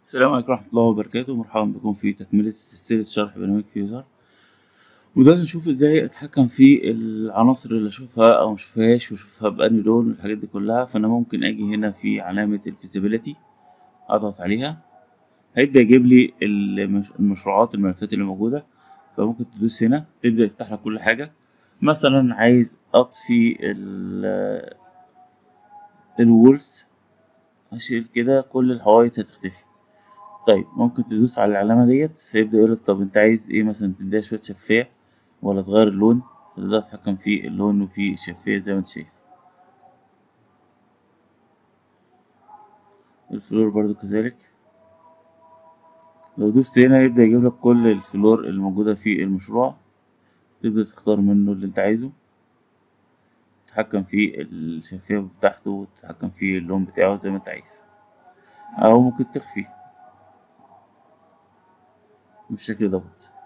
السلام عليكم ورحمة الله وبركاته مرحبا بكم في تكملة سلسلة شرح برنامج فيوزر وده نشوف ازاي اتحكم في العناصر اللي اشوفها او مشوفهاش واشوفها بأني لون والحاجات دي كلها فانا ممكن اجي هنا في علامة الفيزيبيليتي اضغط عليها هيبدأ يجيب لي المش- المشروعات الملفات اللي موجودة فممكن تدوس هنا تبدأ يفتح لك كل حاجة مثلا عايز اطفي ال- الوولز هشيل كده كل الحوايط هتختفي طيب ممكن تدوس على العلامة ديت فيبدأ يقولك طب انت عايز ايه مثلا تديها شوية شفافية ولا تغير اللون فتقدر تتحكم في اللون وفي الشفافية زي ما انت شايف الفلور برضو كذلك لو دوست هنا يبدأ يجيب لك كل الفلور الموجودة في المشروع تبدأ تختار منه اللي انت عايزه تتحكم في الشفافية بتاعته وتتحكم في اللون بتاعه زي ما انت عايز أو ممكن تخفي بالشكل دوت